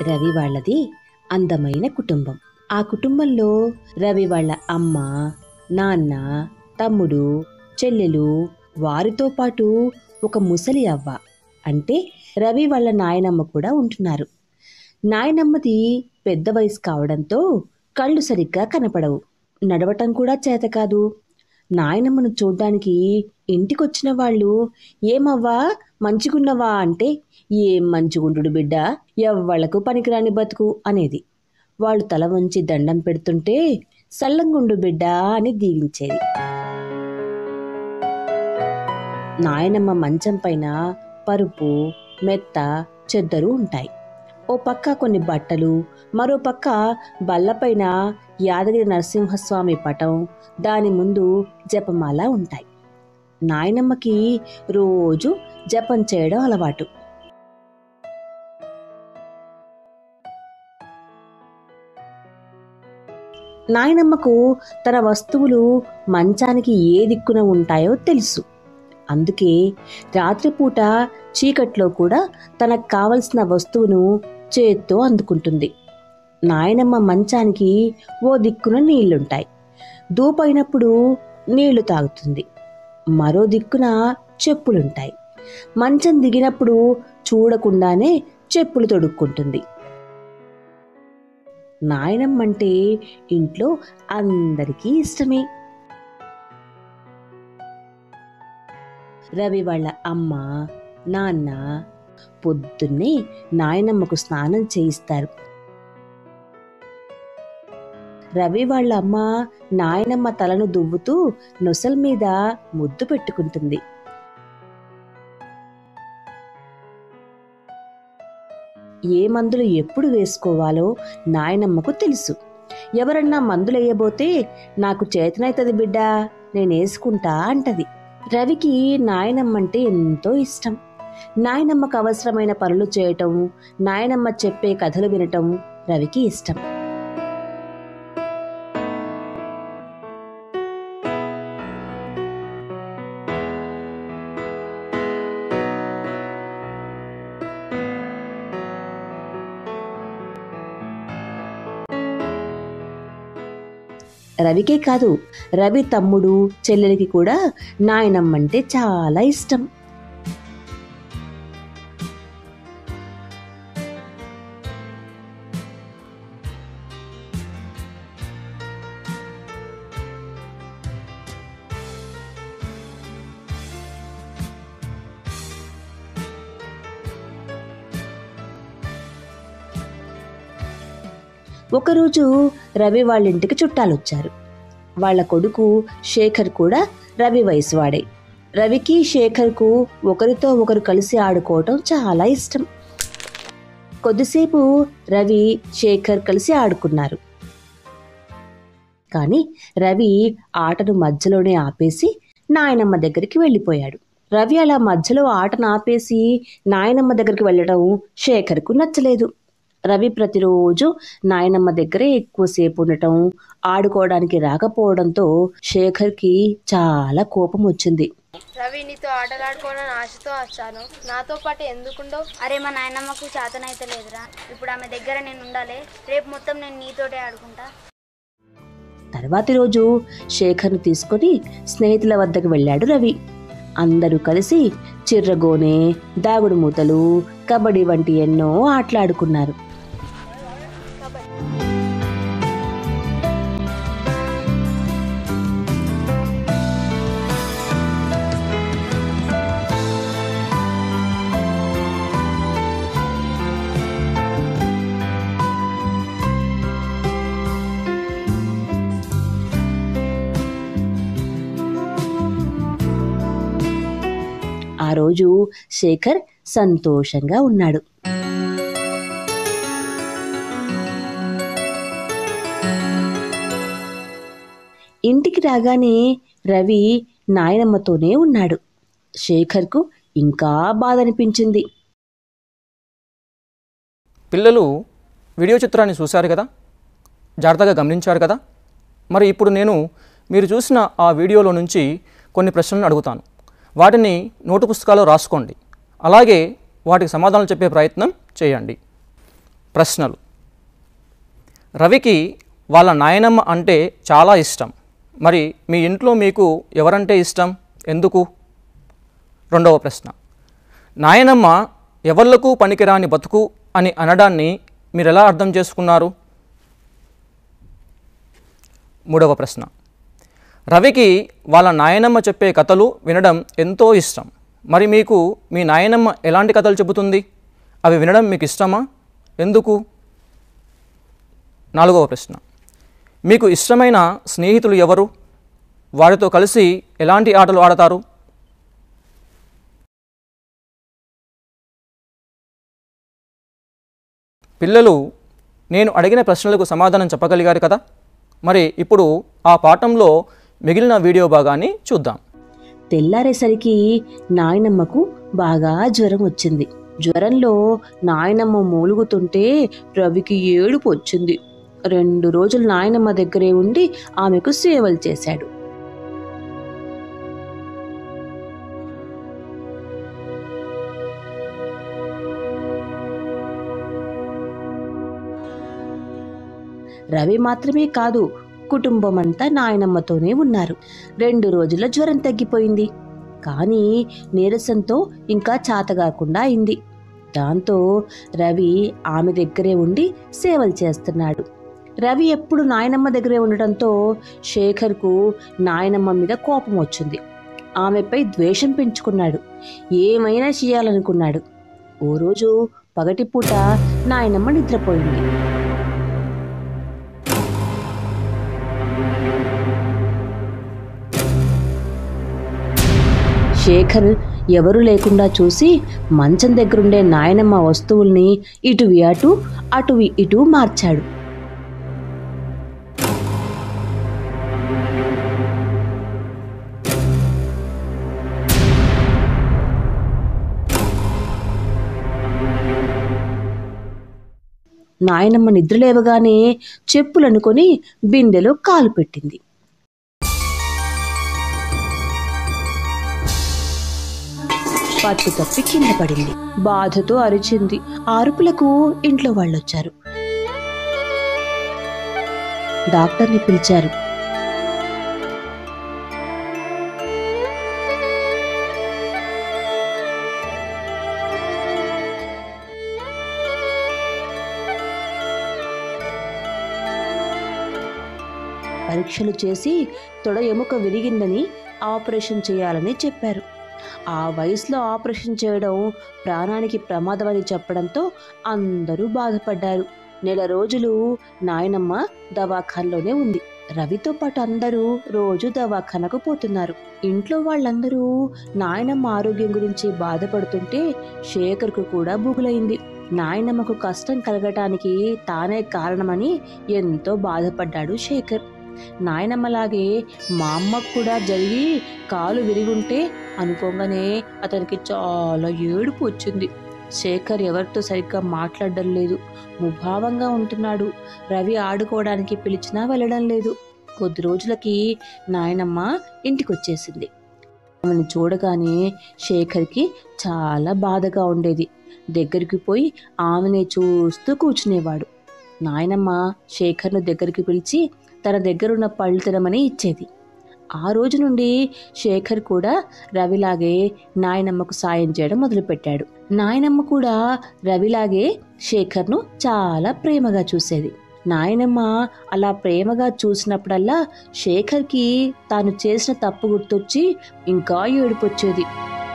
రవి వాళ్ళది అందమైన కుటుంబం ఆ కుటుంబంలో రవి వాళ్ళ అమ్మ నాన్న తమ్ముడు చెల్లెలు వారితో పాటు ఒక ముసలి అవ్వ అంటే రవి వాళ్ళ నాయనమ్మ కూడా ఉంటున్నారు నాయనమ్మది పెద్ద వయసు కావడంతో కళ్ళు సరిగ్గా కనపడవు నడవటం కూడా చేత కాదు నాయనమ్మను చూడ్డానికి ఇంటికొచ్చిన వాళ్ళు ఏమవ్వా మంచిగున్నవా అంటే ఏం మంచిగుండు బిడ్డ ఎవ్వళ్లకు పనికిరాని బతుకు అనేది వాళ్ళు తల వంచి దండం పెడుతుంటే సల్లంగుండు బిడ్డ అని దీవించేది నాయనమ్మ మంచం పైన పరుపు మెత్త చెద్దరు ఉంటాయి ఓ పక్క కొన్ని బట్టలు మరో పక్క బల్లపైన యాదగిరి నరసింహస్వామి పటం దాని ముందు జపమాల ఉంటాయి నాయనమ్మకి రోజు జపం చేయడం అలవాటు నాయనమ్మకు తన వస్తువులు మంచానికి ఏ దిక్కున ఉంటాయో తెలుసు అందుకే రాత్రిపూట చీకట్లో కూడా తనకు కావలసిన వస్తువును చేత్తో అందుకుంటుంది నాయనమ్మ మంచానికి ఓ దిక్కున నీళ్లుంటాయి దూపైనప్పుడు నీళ్లు తాగుతుంది మరో దిక్కున చెప్పులుంటాయి మంచం దిగినప్పుడు చూడకుండానే చెప్పులు తొడుక్కుంటుంది నాయనమ్మంటే ఇంట్లో అందరికీ ఇష్టమే రవి వాళ్ళ అమ్మ నాన్న పొద్దున్నే నాయనమ్మకు స్నానం చేయిస్తారు రవి వాళ్ళ అమ్మ నాయనమ్మ తలను దువ్వుతూ నొసల్ మీద ముద్దు పెట్టుకుంటుంది ఏ మందులు ఎప్పుడు వేసుకోవాలో నాయనమ్మకు తెలుసు ఎవరన్నా మందులెయ్యబోతే నాకు చేతనైతది బిడ్డా నేనేసుకుంటా అంటది రవికి నాయనమ్మంటే ఎంతో ఇష్టం నాయనమ్మకు అవసరమైన పనులు చేయటం నాయనమ్మ చెప్పే కథలు వినటం రవికి ఇష్టం రవికే కాదు రవి తమ్ముడు చెల్లెలికి కూడా నాయనమ్మంటే చాలా ఇష్టం ఒకరోజు రవి వాళ్ళ ఇంటికి చుట్టాలు వచ్చారు వాళ్ళ కొడుకు శేఖర్ కూడా రవి వయసు వాడే రవికి శేఖర్కు ఒకరితో ఒకరు కలిసి ఆడుకోవటం చాలా ఇష్టం కొద్దిసేపు రవి శేఖర్ కలిసి ఆడుకున్నారు కానీ రవి ఆటను మధ్యలోనే ఆపేసి నాయనమ్మ దగ్గరికి వెళ్ళిపోయాడు రవి అలా మధ్యలో ఆటను ఆపేసి నాయనమ్మ దగ్గరికి వెళ్ళడం శేఖర్కు నచ్చలేదు రవి ప్రతిరోజు నాయనమ్మ దగ్గరే ఎక్కువసేపు ఉండటం ఆడుకోవడానికి రాకపోవడంతో శేఖర్కి చాలా కోపం వచ్చింది రవి నీతో ఆటలాడుకోవాలని ఆశతో వచ్చాను నాతో పాటు ఎందుకుండవు అరే మా నాయనమ్మకు చేతనైతే లేదురా ఇప్పుడు ఆమె దగ్గర నేను ఉండాలి రేపు మొత్తం నేను నీతోటే ఆడుకుంటా తర్వాతి రోజు శేఖర్ను తీసుకొని స్నేహితుల వద్దకు వెళ్ళాడు రవి అందరూ కలిసి చిర్రగోనే దాగుడు మూతలు కబడ్డీ వంటి ఎన్నో ఆటలాడుకున్నారు ఆ రోజు శేఖర్ సంతోషంగా ఉన్నాడు ఇంటికి రాగానే రవి నాయనమ్మతోనే ఉన్నాడు శేఖర్కు ఇంకా బాధ అనిపించింది పిల్లలు వీడియో చిత్రాన్ని చూశారు కదా జాగ్రత్తగా గమనించారు కదా మరి ఇప్పుడు నేను మీరు చూసిన ఆ వీడియోలో నుంచి కొన్ని ప్రశ్నలను అడుగుతాను వాటిని నోటు పుస్తకాల్లో రాసుకోండి అలాగే వాటికి సమాధానాలు చెప్పే ప్రయత్నం చేయండి ప్రశ్నలు రవికి వాళ్ళ నాయనమ్మ అంటే చాలా ఇష్టం మరి మీ ఇంట్లో మీకు ఎవరంటే ఇష్టం ఎందుకు రెండవ ప్రశ్న నాయనమ్మ ఎవళ్లకు పనికిరాని బతుకు అని అనడాన్ని మీరు ఎలా అర్థం చేసుకున్నారు మూడవ ప్రశ్న రవికి వాళ్ళ నాయనమ్మ చెప్పే కథలు వినడం ఎంతో ఇష్టం మరి మీకు మీ నాయనమ్మ ఎలాంటి కథలు చెబుతుంది అవి వినడం మీకు ఇష్టమా ఎందుకు నాలుగవ ప్రశ్న మీకు ఇష్టమైన స్నేహితులు ఎవరు వారితో కలిసి ఎలాంటి ఆటలు ఆడతారు పిల్లలు నేను అడిగిన ప్రశ్నలకు సమాధానం చెప్పగలిగారు కదా మరి ఇప్పుడు ఆ పాఠంలో మిగిలిన వీడియో భాగాన్ని చూద్దాం తెల్లారేసరికి నాయనమ్మకు బాగా జ్వరం వచ్చింది జ్వరంలో నాయనమ్మ మూలుగుతుంటే రవికి ఏడుపు వచ్చింది రెండు రోజులు నాయనమ్మ దగ్గరే ఉండి ఆమెకు సేవలు చేశాడు రవి మాత్రమే కాదు కుటుంబం అంతా నాయనమ్మతోనే ఉన్నారు రెండు రోజుల జ్వరం తగ్గిపోయింది కానీ నీరసంతో ఇంకా చాతగాకుండా అయింది దాంతో రవి ఆమె దగ్గరే ఉండి సేవలు చేస్తున్నాడు రవి ఎప్పుడు నాయనమ్మ దగ్గరే ఉండటంతో శేఖర్కు నాయనమ్మ మీద కోపం వచ్చింది ఆమెపై ద్వేషం పెంచుకున్నాడు ఏమైనా చేయాలనుకున్నాడు ఓ రోజు పగటిపూట నాయనమ్మ నిద్రపోయింది శేఖర్ ఎవరు లేకుండా చూసి మంచం దగ్గరుండే నాయనమ్మ వస్తువుల్ని ఇటువి అటు అటువి ఇటు మార్చాడు నాయనమ్మ నిద్రలేవగానే చెప్పులనుకొని బిందెలో కాలు పెట్టింది పట్టు తప్పి కింద పడింది బాధతో అరిచింది ఆ అరుపులకు ఇంట్లో వాళ్ళొచ్చారు డాక్టర్ని పిలిచారు పరీక్షలు చేసి తొడ ఎముక విరిగిందని ఆపరేషన్ చేయాలని చెప్పారు ఆ వయసులో ఆపరేషన్ చేయడం ప్రాణానికి ప్రమాదమని చెప్పడంతో అందరూ బాధపడ్డారు నెల రోజులు నాయనమ్మ దవాఖాన్లోనే ఉంది రవితో పాటు అందరూ రోజు దవాఖానకు పోతున్నారు ఇంట్లో వాళ్ళందరూ నాయనమ్మ ఆరోగ్యం గురించి బాధపడుతుంటే శేఖర్కు కూడా బుగులైంది నాయనమ్మకు కష్టం కలగటానికి తానే కారణమని ఎంతో బాధపడ్డాడు శేఖర్ నాయనమ్మలాగే మా అమ్మకు కూడా జరిగి కాలు విరిగుంటే అనుకోగానే అతనికి చాలా ఏడుపు వచ్చింది శేఖర్ ఎవరితో సరిగ్గా మాట్లాడడం లేదు ముభావంగా ఉంటున్నాడు రవి ఆడుకోవడానికి పిలిచినా వెళ్ళడం లేదు కొద్ది రోజులకి నాయనమ్మ ఇంటికొచ్చేసింది ఆమెను చూడగానే శేఖర్కి చాలా బాధగా ఉండేది దగ్గరికి పోయి ఆమెనే చూస్తూ కూర్చునేవాడు నాయనమ్మ శేఖర్ను దగ్గరికి పిలిచి తన దగ్గరున్న పళ్ళు తినమని ఇచ్చేది ఆ రోజు నుండి శేఖర్ కూడా రవిలాగే నాయనమ్మకు సాయం చేయడం మొదలుపెట్టాడు నాయనమ్మ కూడా రవిలాగే శేఖర్ను చాలా ప్రేమగా చూసేది నాయనమ్మ అలా ప్రేమగా చూసినప్పుడల్లా శేఖర్కి తాను చేసిన తప్పు గుర్తొచ్చి ఇంకా ఏడుపొచ్చేది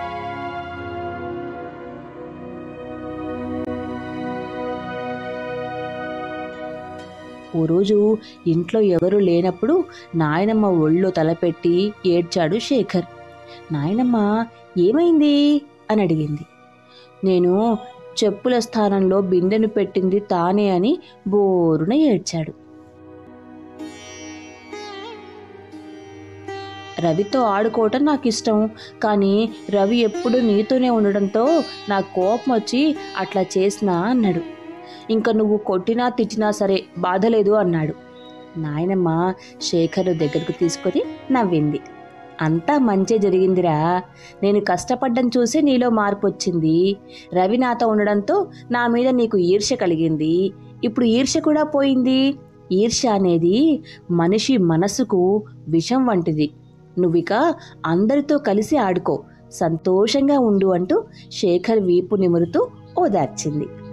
ఓ రోజు ఇంట్లో ఎవరు లేనప్పుడు నాయనమ్మ ఒళ్ళో తలపెట్టి ఏడ్చాడు శేఖర్ నాయనమ్మ ఏమైంది అని అడిగింది నేను చెప్పుల స్థానంలో బిందెను పెట్టింది తానే అని బోరున ఏడ్చాడు రవితో ఆడుకోవటం నాకు ఇష్టం కానీ రవి ఎప్పుడు నీతోనే ఉండడంతో నాకు కోపం వచ్చి అట్లా చేసినా అన్నాడు ఇంకా నువ్వు కొట్టినా తిట్టినా సరే బాధ లేదు అన్నాడు నాయనమ్మ శేఖర్ దగ్గరకు తీసుకొని నవ్వింది అంతా మంచే జరిగిందిరా నేను కష్టపడ్డం చూసి నీలో మార్పు వచ్చింది రవి నాతో ఉండడంతో నా మీద నీకు ఈర్ష్య కలిగింది ఇప్పుడు ఈర్ష్య కూడా పోయింది ఈర్ష్య అనేది మనిషి మనసుకు విషం వంటిది నువ్విక అందరితో కలిసి ఆడుకో సంతోషంగా ఉండు అంటూ శేఖర్ వీపు నిమురుతూ ఓదార్చింది